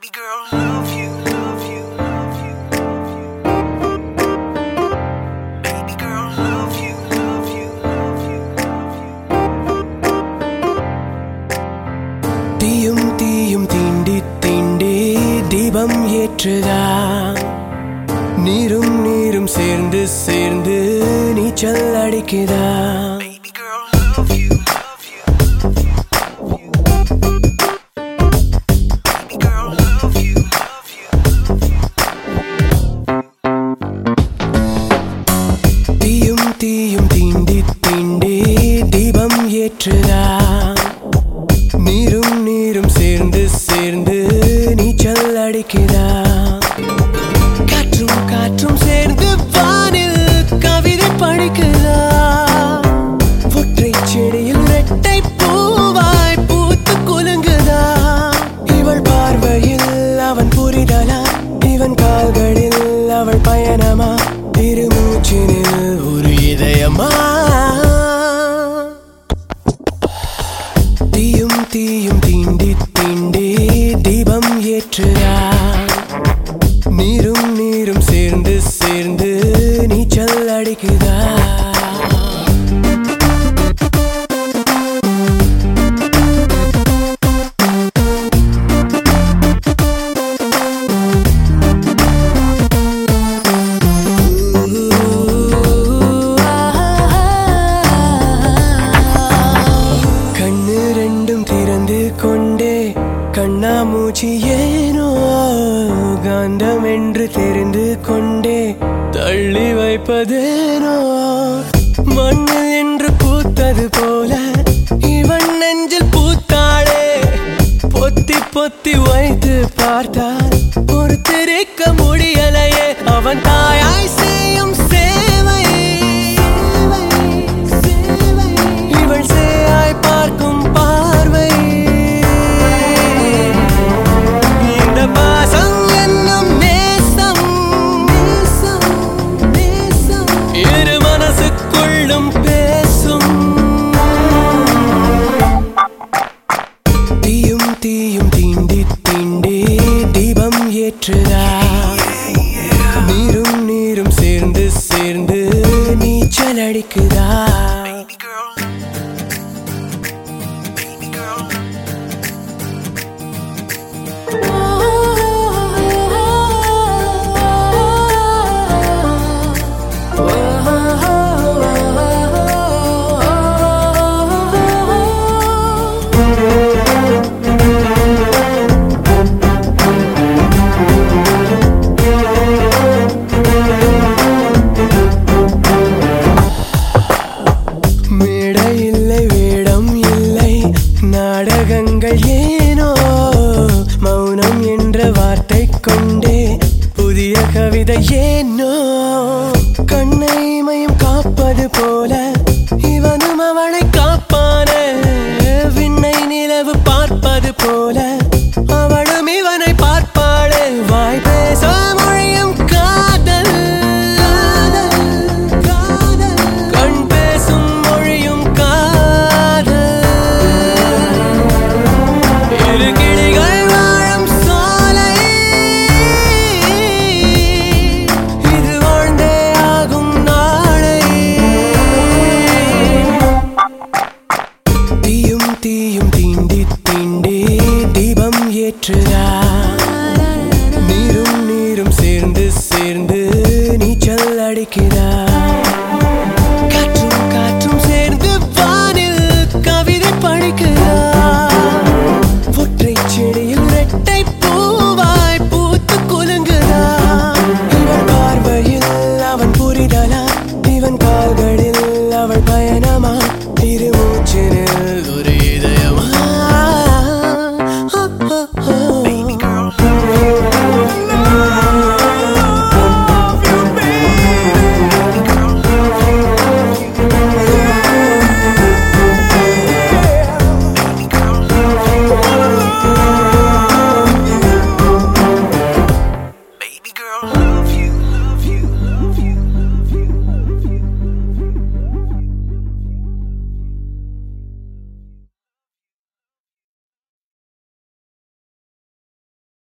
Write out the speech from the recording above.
Baby girl, love you, love you, love you, love you. Baby girl, love you, love you, love you, love you. தீயும் தீயும் தீண்டி தீண்டி தீபம் ஏற்றுதா நீரும் நீரும் சேர்ந்து சேர்ந்து நீச்சல் அடிக்குதா Baby girl, love you, love you, love you, love you. Baby girl, love you, love you, love you. தீயும் தீயும் தீண்டி தீண்டி தீபம் ஏற்றுதா நீரும் நீரும் சேர்ந்து சேர்ந்து நீச்சல் அடிக்குதா காற்றும் காற்றும் சேர்ந்து வானில் கவிதை படிக்குதா ஒற்றை செடியில் ரெட்டை பூவாய் பூத்து குலுங்குதா இவள் பார்வையில் அவன் புரிதலா இவன் கால்களில் அவள் பயணமா திருமூச்சினில் ஒரு இதயமா தீயும் தீயும் தீண்டி தீண்டி தீபம் ஏற்றுதா நீரும் நீரும் சேர்ந்து சேர்ந்து நீச்சல் அடிக்குதா கண்ணு ரெண்டும் திறந்து கொண்டே கண்ணாமூச்சி ஏனோ காந்தம் என்று தெரிந்து கொண்டே தள்ளி வைப்பதேனோ மண்ணு என்று பூத்தது போல இவன் நெஞ்சில் பூத்தாளே பொத்தி பொத்தி வைத்து பார்த்தால் ஒரு திரிக்க முடியலையே அவன் தாயாய் செய்யும் சேவை இவள் சேயாய் பார்க்கும் பார்வை இந்த பாசம் என்னும் நேசம் நேசம் நேசம் இரு மனசுக்குள்ளும் பேசும் தீயும் தீயும் தீண்டி தீண்டி தீபம் ஏற்றுதா நீரும் நீரும் சேர்ந்து சேர்ந்து நீச்சல் அடிக்குதா Baby girl. Baby girl. மேடை இல்லை வேடம் இல்லை நாடகங்கள் ஏனோ மௌனம் என்ற வார்த்தை கொண்டே புதிய கவிதை ஏனோ கண்ணை மயம் காப்பது போல இவனும் அவளை காப்பான விண்ணை நிலவு பார்ப்பது போல அவளும் இவனை பார்ப்பாளே வாய் பேச மொழியும் காதல் காதல் காதல் கண் பேசும் மொழியும் காதல் இரு கிளிகள் வாழும் சோலை இது வாழ்ந்தே ஆகும் நாளை தீயும் தீயும் தீண்டி தீண்டி தீபம் ஏற்றுதா நீரும் நீரும் சேர்ந்து சேர்ந்து நீச்சல் அடிக்குதா காற்றும் காற்றும் சேர்ந்து வானில் கவிதை படிக்குதா ஒற்றை செடியில் ரெட்டை பூ